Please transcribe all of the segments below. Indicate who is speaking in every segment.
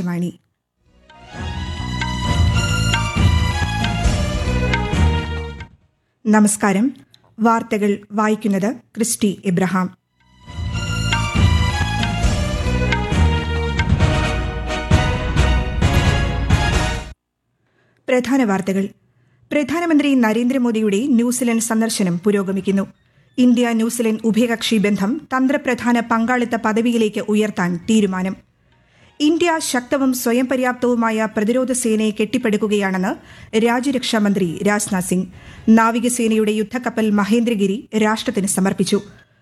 Speaker 1: ആകാശവാണി നമസ്കാരം വാർത്തകൾ വായിക്കുന്നത് ക്രിസ്റ്റി ഇബ്രഹാം പ്രധാന വാർത്തകൾ പ്രധാനമന്ത്രി നരേന്ദ്രമോദിയുടെ ന്യൂസിലൻഡ് സന്ദർശനം പുരോഗമിക്കുന്നു ഇന്ത്യ ന്യൂസിലൻഡ് ഉഭയകക്ഷി ബന്ധം തന്ത്രപ്രധാന പങ്കാളിത്ത പദവിയിലേക്ക് ഉയർത്താൻ തീരുമാനം ഇന്ത്യ ശക്തവും സ്വയം പര്യാപ്തവുമായ പ്രതിരോധ സേനയെ കെട്ടിപ്പടുക്കുകയാണെന്ന് രാജ്യരക്ഷാ മന്ത്രി രാജ്നാഥ് സിംഗ് നാവികസേനയുടെ യുദ്ധക്കപ്പൽ മഹേന്ദ്രഗിരി രാഷ്ട്രത്തിന് സമർപ്പിച്ചു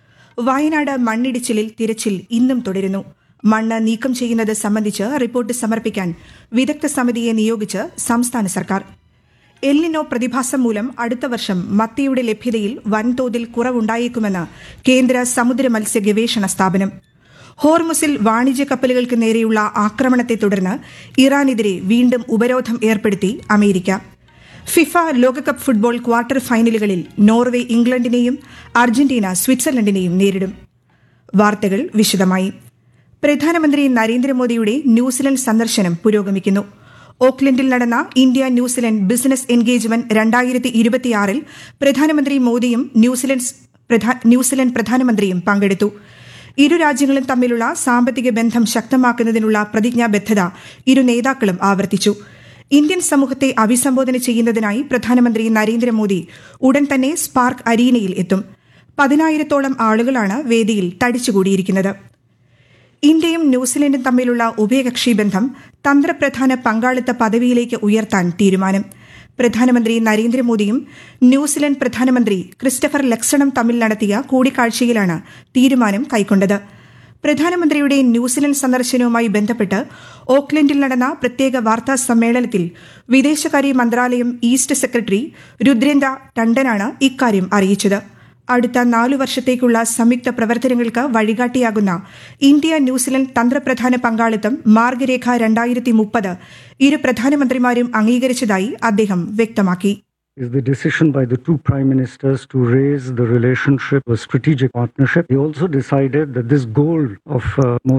Speaker 1: വയനാട് മണ്ണിടിച്ചിലിൽ തിരച്ചിൽ ഇന്നും തുടരുന്നു മണ്ണ് നീക്കം ചെയ്യുന്നത് സംബന്ധിച്ച് റിപ്പോർട്ട് സമർപ്പിക്കാൻ വിദഗ്ധ സമിതിയെ നിയോഗിച്ച് സംസ്ഥാന സർക്കാർ എല്ലിനോ പ്രതിഭാസം മൂലം അടുത്ത വർഷം മത്തിയുടെ ലഭ്യതയിൽ വൻതോതിൽ കുറവുണ്ടായേക്കുമെന്ന് കേന്ദ്ര സമുദ്ര മത്സ്യ ഗവേഷണ സ്ഥാപനം ഹോർമുസിൽ വാണിജ്യ കപ്പലുകൾക്ക് നേരെയുള്ള ആക്രമണത്തെ തുടർന്ന് ഇറാനെതിരെ വീണ്ടും ഉപരോധം ഏർപ്പെടുത്തി അമേരിക്ക ഫിഫ ലോകകപ്പ് ഫുട്ബോൾ ക്വാർട്ടർ ഫൈനലുകളിൽ നോർവേ ഇംഗ്ലണ്ടിനെയും അർജന്റീന സ്വിറ്റ്സർലൻഡിനെയും നേരിടും വാർത്തകൾ വിശദമായി പ്രധാനമന്ത്രി നരേന്ദ്രമോദിയുടെ ന്യൂസിലൻഡ് സന്ദർശനം പുരോഗമിക്കുന്നു ഓക്ലൻഡിൽ നടന്ന ഇന്ത്യ ന്യൂസിലൻഡ് ബിസിനസ് എൻഗേജ്മെന്റ് രണ്ടായിരത്തി ഇരുപത്തിയാറിൽ പ്രധാനമന്ത്രി മോദിയും ന്യൂസിലൻഡ് പ്രധാ- ന്യൂസിലൻഡ് പ്രധാനമന്ത്രിയും പങ്കെടുത്തു ഇരു രാജ്യങ്ങളും തമ്മിലുള്ള സാമ്പത്തിക ബന്ധം ശക്തമാക്കുന്നതിനുള്ള പ്രതിജ്ഞാബദ്ധത ഇരു നേതാക്കളും ആവർത്തിച്ചു ഇന്ത്യൻ സമൂഹത്തെ അഭിസംബോധന ചെയ്യുന്നതിനായി പ്രധാനമന്ത്രി നരേന്ദ്രമോദി ഉടൻ തന്നെ സ്പാർക്ക് അരീനയിൽ എത്തും പതിനായിരത്തോളം ആളുകളാണ് വേദിയിൽ തടിച്ചുകൂടിയിരിക്കുന്നത് ഇന്ത്യയും ന്യൂസിലൻഡും തമ്മിലുള്ള ഉഭയകക്ഷി ബന്ധം തന്ത്രപ്രധാന പങ്കാളിത്ത പദവിയിലേക്ക് ഉയർത്താൻ തീരുമാനം പ്രധാനമന്ത്രി നരേന്ദ്രമോദിയും ന്യൂസിലൻഡ് പ്രധാനമന്ത്രി ക്രിസ്റ്റഫർ ലക്സണും തമ്മിൽ നടത്തിയ കൂടിക്കാഴ്ചയിലാണ് തീരുമാനം കൈക്കൊണ്ടത് പ്രധാനമന്ത്രിയുടെ ന്യൂസിലൻഡ് സന്ദർശനവുമായി ബന്ധപ്പെട്ട് ഓക്ലൻഡിൽ നടന്ന പ്രത്യേക വാർത്താ സമ്മേളനത്തിൽ വിദേശകാര്യ മന്ത്രാലയം ഈസ്റ്റ് സെക്രട്ടറി രുദ്രേന്ദ്ര ടണ്ടനാണ് ഇക്കാര്യം അറിയിച്ചത് അടുത്ത നാലു വർഷത്തേക്കുള്ള സംയുക്ത പ്രവർത്തനങ്ങൾക്ക് വഴികാട്ടിയാകുന്ന ഇന്ത്യ ന്യൂസിലൻഡ് തന്ത്രപ്രധാന പങ്കാളിത്തം മാർഗരേഖ രണ്ടായിരത്തി മുപ്പത് ഇരു പ്രധാനമന്ത്രിമാരും അംഗീകരിച്ചതായി അദ്ദേഹം വ്യക്തമാക്കി
Speaker 2: is the decision by the two prime ministers to raise the relationship a strategic partnership. They also decided that this goal of uh, more